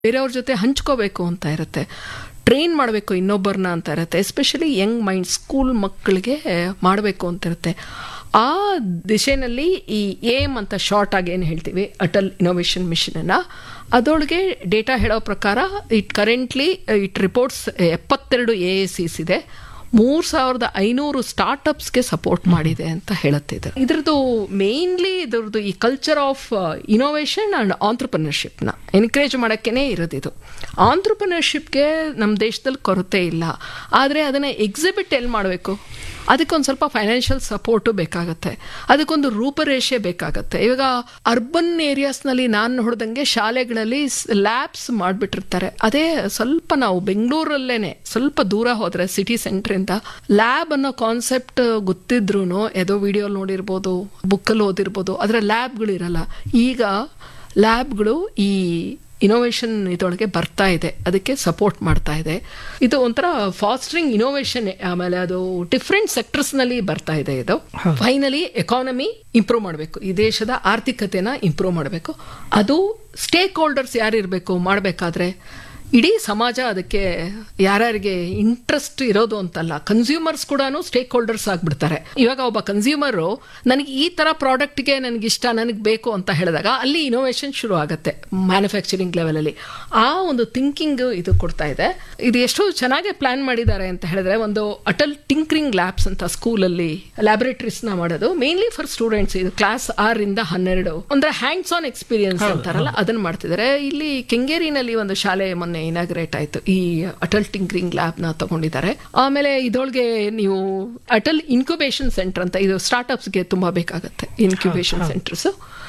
ಬೇರೆಯವ್ರ ಜೊತೆ ಹಂಚ್ಕೋಬೇಕು ಅಂತ ಇರುತ್ತೆ ಟ್ರೈನ್ ಮಾಡಬೇಕು ಇನ್ನೊಬ್ಬರನ್ನ ಅಂತ ಇರುತ್ತೆ ಎಸ್ಪೆಷಲಿ ಯಂಗ್ ಮೈಂಡ್ ಸ್ಕೂಲ್ ಮಕ್ಕಳಿಗೆ ಮಾಡಬೇಕು ಅಂತ ಇರುತ್ತೆ ಆ ದಿಶೆನಲ್ಲಿ ಈ ಏಮ್ ಅಂತ ಶಾರ್ಟ್ ಆಗಿ ಏನು ಹೇಳ್ತೀವಿ ಅಟಲ್ ಇನೋವೇಷನ್ ಮಿಷನನ್ನು ಅದರೊಳಗೆ ಡೇಟಾ ಹೇಳೋ ಪ್ರಕಾರ ಇಟ್ ಕರೆಂಟ್ಲಿ ಇಟ್ ರಿಪೋರ್ಟ್ಸ್ ಎಪ್ಪತ್ತೆರಡು ಎ ಎ ಸಿಸ್ ಇದೆ ಮೂರ್ ಸಾವಿರದ ಐನೂರು ಸ್ಟಾರ್ಟ್ಅಪ್ಸ್ಗೆ ಸಪೋರ್ಟ್ ಮಾಡಿದೆ ಅಂತ ಹೇಳುತ್ತೆ ಇದು ಇದ್ರದ್ದು ಮೇನ್ಲಿ ಇದ್ರದ್ದು ಈ ಕಲ್ಚರ್ ಆಫ್ ಇನೋವೇಷನ್ ಅಂಡ್ ಆಂಟ್ರಪ್ರಿನರ್ಶಿಪ್ನ ಎನ್ಕರೇಜ್ ಮಾಡೋಕ್ಕೇ ಇರೋದಿದು ಆಂಟ್ರಪ್ರಿನರ್ಶಿಪ್ಗೆ ನಮ್ಮ ದೇಶದಲ್ಲಿ ಕೊರತೆ ಇಲ್ಲ ಆದರೆ ಅದನ್ನು ಎಕ್ಸಿಬಿಟ್ ಎಲ್ಲಿ ಮಾಡಬೇಕು ಅದಕ್ಕೊಂದು ಸ್ವಲ್ಪ ಫೈನಾನ್ಷಿಯಲ್ ಸಪೋರ್ಟು ಬೇಕಾಗತ್ತೆ ಅದಕ್ಕೊಂದು ರೂಪರೇಷೆ ಬೇಕಾಗತ್ತೆ ಇವಾಗ ಅರ್ಬನ್ ಏರಿಯಾಸ್ನಲ್ಲಿ ನಾನು ನೋಡ್ದಂಗೆ ಶಾಲೆಗಳಲ್ಲಿ ಲ್ಯಾಬ್ಸ್ ಮಾಡಿಬಿಟ್ಟಿರ್ತಾರೆ ಅದೇ ಸ್ವಲ್ಪ ನಾವು ಬೆಂಗಳೂರಲ್ಲೇನೆ ಸ್ವಲ್ಪ ದೂರ ಹೋದ್ರೆ ಸಿಟಿ ಸೆಂಟ್ರಿಂದ ಲ್ಯಾಬ್ ಅನ್ನೋ ಕಾನ್ಸೆಪ್ಟ್ ಗೊತ್ತಿದ್ರು ಯಾವುದೋ ವಿಡಿಯೋ ನೋಡಿರ್ಬೋದು ಬುಕ್ಕಲ್ಲಿ ಓದಿರ್ಬೋದು ಅದರ ಲ್ಯಾಬ್ಗಳು ಇರಲ್ಲ ಈಗ ಲ್ಯಾಬ್ಗಳು ಈ ಇನೋವೇಷನ್ ಇದರೊಳಗೆ ಬರ್ತಾ ಇದೆ ಅದಕ್ಕೆ ಸಪೋರ್ಟ್ ಮಾಡ್ತಾ ಇದೆ ಇದು ಒಂಥರ ಫಾಸ್ಟ್ರಿಂಗ್ ಇನೋವೇಷನ್ ಆಮೇಲೆ ಅದು ಡಿಫ್ರೆಂಟ್ ಸೆಕ್ಟರ್ಸ್ನಲ್ಲಿ ಬರ್ತಾ ಇದೆ ಇದು ಫೈನಲಿ ಎಕಾನಮಿ ಇಂಪ್ರೂವ್ ಮಾಡಬೇಕು ಈ ದೇಶದ ಆರ್ಥಿಕತೆನ ಇಂಪ್ರೂವ್ ಮಾಡಬೇಕು ಅದು ಸ್ಟೇಕ್ ಹೋಲ್ಡರ್ಸ್ ಯಾರು ಇರಬೇಕು ಮಾಡಬೇಕಾದ್ರೆ ಇಡೀ ಸಮಾಜ ಅದಕ್ಕೆ ಯಾರ್ಯಾರಿಗೆ ಇಂಟ್ರೆಸ್ಟ್ ಇರೋದು ಅಂತಲ್ಲ ಕನ್ಸ್ಯೂಮರ್ಸ್ ಕೂಡ ಸ್ಟೇಕ್ ಹೋಲ್ಡರ್ಸ್ ಆಗಿಬಿಡ್ತಾರೆ ಇವಾಗ ಒಬ್ಬ ಕನ್ಸ್ಯೂಮರು ನನಗೆ ಈ ತರ ಪ್ರಾಡಕ್ಟ್ಗೆ ನನಗೆ ಇಷ್ಟ ನನಗೆ ಬೇಕು ಅಂತ ಹೇಳಿದಾಗ ಅಲ್ಲಿ ಇನೋವೇಷನ್ ಶುರು ಆಗುತ್ತೆ ಮ್ಯಾನುಫ್ಯಾಕ್ಚರಿಂಗ್ ಲೆವೆಲಲ್ಲಿ ಆ ಒಂದು ಥಿಂಕಿಂಗ್ ಇದು ಕೊಡ್ತಾ ಇದೆ ಇದು ಎಷ್ಟು ಚೆನ್ನಾಗಿ ಪ್ಲಾನ್ ಮಾಡಿದ್ದಾರೆ ಅಂತ ಹೇಳಿದ್ರೆ ಒಂದು ಅಟಲ್ ಟಿಂಕ್ರಿಂಗ್ ಲ್ಯಾಬ್ಸ್ ಅಂತ ಸ್ಕೂಲಲ್ಲಿ ಲ್ಯಾಬೊರೇಟರೀಸ್ನ ಮಾಡೋದು ಮೇನ್ಲಿ ಫಾರ್ ಸ್ಟೂಡೆಂಟ್ಸ್ ಇದು ಕ್ಲಾಸ್ ಆರಿಂದ ಹನ್ನೆರಡು ಅಂದ್ರೆ ಹ್ಯಾಂಡ್ಸ್ ಆನ್ ಎಕ್ಸ್ಪೀರಿಯನ್ಸ್ ಅಂತಾರಲ್ಲ ಅದನ್ನ ಮಾಡ್ತಿದ್ದಾರೆ ಇಲ್ಲಿ ಕೆಂಗೇರಿನಲ್ಲಿ ಒಂದು ಶಾಲೆ ಮೊನ್ನೆ ಇನಾಗ್ರೇಟ್ ಆಯ್ತು ಈ ಅಟಲ್ ಟಿಂಕ್ರಿಂಗ್ ಲ್ಯಾಬ್ ನ ತಗೊಂಡಿದ್ದಾರೆ ಆಮೇಲೆ ಇದೊಳಗೆ ನೀವು ಅಟಲ್ ಇನ್ಕ್ಯುಬೇಷನ್ ಸೆಂಟರ್ ಅಂತ ಇದು ಸ್ಟಾರ್ಟ್ಅಪ್ಸ್ಗೆ ತುಂಬಾ ಬೇಕಾಗುತ್ತೆ ಇನ್ಕ್ಯುಬೇಷನ್ ಸೆಂಟರ್ಸ್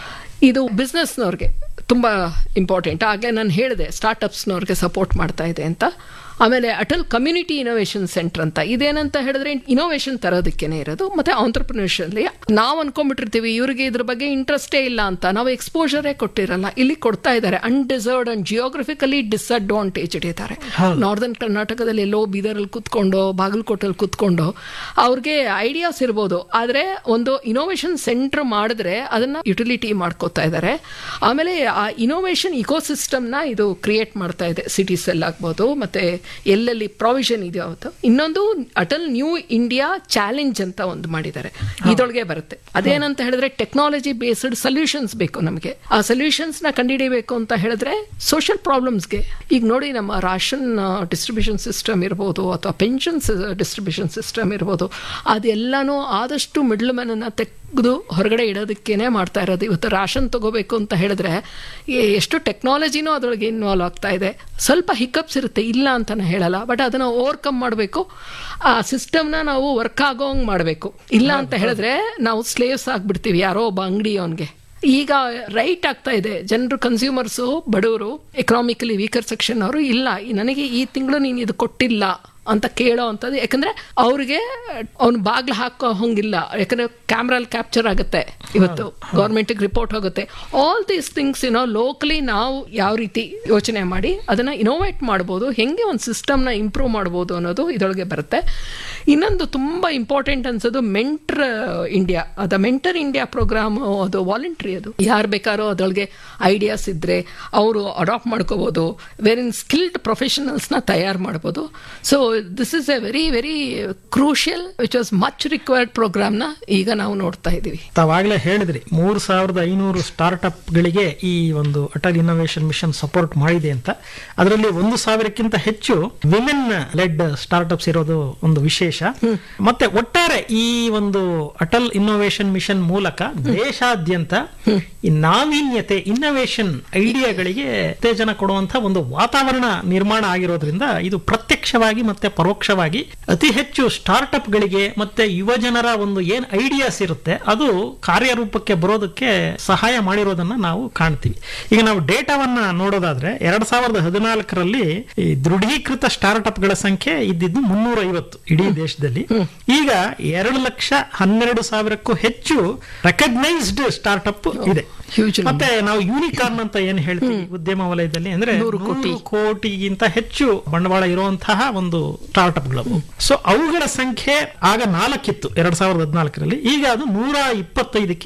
ಇದು ಬಿಸ್ನೆಸ್ನವ್ರಿಗೆ ತುಂಬ ಇಂಪಾರ್ಟೆಂಟ್ ಆಗಲೇ ನಾನು ಹೇಳಿದೆ ಸ್ಟಾರ್ಟ್ಅಪ್ಸ್ನವ್ರಿಗೆ ಸಪೋರ್ಟ್ ಮಾಡ್ತಾ ಇದೆ ಅಂತ ಆಮೇಲೆ ಅಟಲ್ ಕಮ್ಯುನಿಟಿ ಇನೋವೇಷನ್ ಸೆಂಟರ್ ಅಂತ ಇದೇನಂತ ಹೇಳಿದ್ರೆ ಇನೋವೇಷನ್ ತರೋದಕ್ಕೇನೆ ಇರೋದು ಮತ್ತೆ ಆಂಟ್ರಪ್ರಿನರ್ಷಲ್ಲಿ ನಾವು ಅನ್ಕೊಂಡ್ಬಿಟ್ಟಿರ್ತೀವಿ ಇವ್ರಿಗೆ ಇದ್ರ ಬಗ್ಗೆ ಇಂಟ್ರೆಸ್ಟೇ ಇಲ್ಲ ಅಂತ ನಾವು ಎಕ್ಸ್ಪೋಜರೇ ಕೊಟ್ಟಿರಲ್ಲ ಇಲ್ಲಿ ಕೊಡ್ತಾ ಇದ್ದಾರೆ ಅನ್ಡಿಸರ್ವ್ಡ್ ಅಂಡ್ ಜಿಯೋಗ್ರಫಿಕಲಿ ಡಿಸ್ಅಡ್ವಾಂಟೇಜ್ ಇಟ್ಟಿದ್ದಾರೆ ನಾರ್ದರ್ನ್ ಕರ್ನಾಟಕದಲ್ಲಿ ಎಲ್ಲೋ ಬೀದರಲ್ಲಿ ಕುತ್ಕೊಂಡು ಬಾಗಲಕೋಟೆಯಲ್ಲಿ ಕುತ್ಕೊಂಡು ಅವ್ರಿಗೆ ಐಡಿಯಾಸ್ ಇರ್ಬೋದು ಆದರೆ ಒಂದು ಇನೋವೇಷನ್ ಸೆಂಟರ್ ಮಾಡಿದ್ರೆ ಅದನ್ನ ಯುಟಿಲಿಟಿ ಮಾಡ್ಕೋತಾ ಇದ್ದಾರೆ ಆಮೇಲೆ ಆ ಇನೋವೇಷನ್ ಇಕೋಸಿಸ್ಟಮ್ನ ಇದು ಕ್ರಿಯೇಟ್ ಮಾಡ್ತಾ ಇದೆ ಸಿಟೀಸ್ ಅಲ್ಲಿ ಆಗ್ಬೋದು ಮತ್ತೆ ಎಲ್ಲೆಲ್ಲಿ ಪ್ರಾವಿಷನ್ ಇದೆಯೋ ಅವತ್ತು ಇನ್ನೊಂದು ಅಟಲ್ ನ್ಯೂ ಇಂಡಿಯಾ ಚಾಲೆಂಜ್ ಅಂತ ಒಂದು ಮಾಡಿದ್ದಾರೆ ಇದೊಳಗೆ ಬರುತ್ತೆ ಅದೇನಂತ ಹೇಳಿದ್ರೆ ಟೆಕ್ನಾಲಜಿ ಬೇಸ್ಡ್ ಸೊಲ್ಯೂಷನ್ಸ್ ಬೇಕು ನಮಗೆ ಆ ಸೊಲ್ಯೂಷನ್ಸ್ ನ ಕಂಡುಹಿಡಿಯಬೇಕು ಅಂತ ಹೇಳಿದ್ರೆ ಸೋಷಿಯಲ್ ಪ್ರಾಬ್ಲಮ್ಸ್ಗೆ ಈಗ ನೋಡಿ ನಮ್ಮ ರಾಷನ್ ಡಿಸ್ಟ್ರಿಬ್ಯೂಷನ್ ಸಿಸ್ಟಮ್ ಇರ್ಬೋದು ಅಥವಾ ಪೆನ್ಷನ್ಸ್ ಡಿಸ್ಟ್ರಿಬ್ಯೂಷನ್ ಸಿಸ್ಟಮ್ ಇರ್ಬೋದು ಅದೆಲ್ಲಾನು ಆದಷ್ಟು ಮಿಡ್ಲ್ ಮ್ಯಾನನ್ನ ತೆಗೆದು ಹೊರಗಡೆ ಇಡೋದಕ್ಕೇನೆ ಮಾಡ್ತಾ ಇರೋದು ಇವತ್ತು ರಾಷನ್ ತಗೋಬೇಕು ಅಂತ ಹೇಳಿದ್ರೆ ಎಷ್ಟು ಟೆಕ್ನಾಲಜಿನೂ ಅದರೊಳಗೆ ಇನ್ವಾಲ್ವ್ ಆಗ್ತಾ ಇದೆ ಸ್ವಲ್ಪ ಹಿಕಪ್ಸ್ ಇರುತ್ತೆ ಇಲ್ಲ ಅಂತ ನಾನು ಹೇಳಲ್ಲ ಬಟ್ ಅದನ್ನ ಓವರ್ಕಮ್ ಮಾಡಬೇಕು ಆ ಸಿಸ್ಟಮ್ನ ನಾವು ವರ್ಕ್ ಆಗೋಂಗ್ ಮಾಡಬೇಕು ಇಲ್ಲ ಅಂತ ಹೇಳಿದ್ರೆ ನಾವು ಸ್ಲೇವ್ಸ್ ಆಗ್ಬಿಡ್ತೀವಿ ಯಾರೋ ಒಬ್ಬ ಅಂಗಡಿಯವನ್ಗೆ ಈಗ ರೈಟ್ ಆಗ್ತಾ ಇದೆ ಜನರು ಕನ್ಸ್ಯೂಮರ್ಸು ಬಡವರು ಎಕನಾಮಿಕಲಿ ವೀಕರ್ ಸೆಕ್ಷನ್ ಅವರು ಇಲ್ಲ ನನಗೆ ಈ ತಿಂಗಳು ನೀನು ಇದು ಕೊಟ್ಟಿಲ್ಲ ಅಂತ ಕೇಳೋ ಅಂಥದ್ದು ಯಾಕಂದ್ರೆ ಅವ್ರಿಗೆ ಅವ್ನು ಬಾಗ್ಲು ಹಾಕೋ ಹಂಗಿಲ್ಲ ಯಾಕಂದ್ರೆ ಕ್ಯಾಮ್ರಲ್ಲಿ ಕ್ಯಾಪ್ಚರ್ ಆಗುತ್ತೆ ಇವತ್ತು ಗೌರ್ಮೆಂಟಿಗೆ ರಿಪೋರ್ಟ್ ಹೋಗುತ್ತೆ ಆಲ್ ದೀಸ್ ಥಿಂಗ್ಸ್ ಏನೋ ಲೋಕಲಿ ನಾವು ಯಾವ ರೀತಿ ಯೋಚನೆ ಮಾಡಿ ಅದನ್ನ ಇನೋವೇಟ್ ಮಾಡ್ಬೋದು ಹೆಂಗೆ ಒಂದು ಸಿಸ್ಟಮ್ನ ಇಂಪ್ರೂವ್ ಮಾಡ್ಬೋದು ಅನ್ನೋದು ಇದರೊಳಗೆ ಬರುತ್ತೆ ಇನ್ನೊಂದು ತುಂಬ ಇಂಪಾರ್ಟೆಂಟ್ ಅನ್ಸೋದು ಮೆಂಟರ್ ಇಂಡಿಯಾ ಅದ ಮೆಂಟರ್ ಇಂಡಿಯಾ ಪ್ರೋಗ್ರಾಮ್ ಅದು ವಾಲಂಟ್ರಿ ಅದು ಯಾರು ಬೇಕಾರೋ ಅದರೊಳಗೆ ಐಡಿಯಾಸ್ ಇದ್ರೆ ಅವರು ಅಡಾಪ್ಟ್ ಮಾಡ್ಕೋಬಹುದು ವೇರಿನ್ ಸ್ಕಿಲ್ಡ್ ಪ್ರೊಫೆಷನಲ್ಸ್ನ ತಯಾರು ಮಾಡ್ಬೋದು so this is a very very crucial which was much required ಪ್ರೋಗ್ರಾಮ್ನ ಈಗ ನಾವು ನೋಡ್ತಾ ಇದ್ದೀವಿ ತಾವಾಗಲೇ ಹೇಳಿದ್ರಿ ಮೂರು ಸಾವಿರದ ಐನೂರು ಸ್ಟಾರ್ಟ್ಅಪ್ಗಳಿಗೆ ಈ ಒಂದು ಅಟಲ್ ಇನ್ನೋವೇಷನ್ ಮಿಷನ್ ಸಪೋರ್ಟ್ ಮಾಡಿದೆ ಅಂತ ಅದರಲ್ಲಿ ಒಂದು ಸಾವಿರಕ್ಕಿಂತ ಹೆಚ್ಚು ವಿಮೆನ್ ಲೆಡ್ ಸ್ಟಾರ್ಟ್ಅಪ್ಸ್ ಇರೋದು ಒಂದು ವಿಶೇಷ ಮತ್ತೆ ಒಟ್ಟಾರೆ ಈ ಒಂದು ಅಟಲ್ ಇನ್ನೋವೇಷನ್ ಮಿಷನ್ ಮೂಲಕ ದೇಶಾದ್ಯಂತ ಈ ನಾವೀನ್ಯತೆ ಇನ್ನೋವೇಷನ್ ಐಡಿಯಾಗಳಿಗೆ ಉತ್ತೇಜನ ಕೊಡುವಂತ ಒಂದು ವಾತಾವರಣ ನಿರ್ಮಾಣ ಆಗಿರೋದ್ರಿಂದ ಇದು ಪ್ರತ್ಯಕ್ಷವಾಗಿ ಮತ್ತೆ ಪರೋಕ್ಷವಾಗಿ ಅತಿ ಹೆಚ್ಚು ಸ್ಟಾರ್ಟ್ಅಪ್ ಗಳಿಗೆ ಮತ್ತೆ ಯುವ ಜನರ ಒಂದು ಏನ್ ಐಡಿಯಾಸ್ ಇರುತ್ತೆ ಅದು ಕಾರ್ಯರೂಪಕ್ಕೆ ಬರೋದಕ್ಕೆ ಸಹಾಯ ಮಾಡಿರೋದನ್ನ ನಾವು ಕಾಣ್ತೀವಿ ಈಗ ನಾವು ಡೇಟಾವನ್ನ ನೋಡೋದಾದ್ರೆ ಎರಡ್ ಸಾವಿರದ ಹದಿನಾಲ್ಕರಲ್ಲಿ ಈ ದೃಢೀಕೃತ ಸ್ಟಾರ್ಟ್ಅಪ್ ಗಳ ಸಂಖ್ಯೆ ಇದ್ದಿದ್ದು ಮುನ್ನೂರ ಐವತ್ತು ಇಡೀ ದೇಶದಲ್ಲಿ ಈಗ ಎರಡು ಲಕ್ಷ ಹನ್ನೆರಡು ಸಾವಿರಕ್ಕೂ ಹೆಚ್ಚು ರೆಕಗ್ನೈಸ್ಡ್ ಸ್ಟಾರ್ಟ್ಅಪ್ ಇದೆ Huge ಮತ್ತೆ ನಾವು ಯೂನಿಕಾರ್ನ್ ಅಂತ ಏನ್ ಹೇಳ್ತೀವಿ ಉದ್ಯಮ ವಲಯದಲ್ಲಿ ಅಂದ್ರೆ ನೂರು ನೂರು ಕೋಟಿಗಿಂತ ಹೆಚ್ಚು ಬಂಡವಾಳ ಇರುವಂತಹ ಒಂದು ಸ್ಟಾರ್ಟ್ಅಪ್ ಗಳು ಸೊ ಅವುಗಳ ಸಂಖ್ಯೆ ಆಗ ನಾಲ್ಕಿತ್ತು ಎರಡ್ ಸಾವಿರದ ಹದಿನಾಲ್ಕರಲ್ಲಿ ಈಗ ಅದು ನೂರ ಇಪ್ಪತ್ತೈದಕ್ಕೆ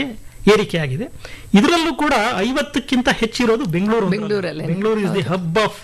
ಏರಿಕೆ ಆಗಿದೆ ಇದರಲ್ಲೂ ಕೂಡ ಐವತ್ತಕ್ಕಿಂತ ಹೆಚ್ಚಿರೋದು ಬೆಂಗಳೂರು ಬೆಂಗಳೂರಲ್ಲೇ. Bengaluru is the hub of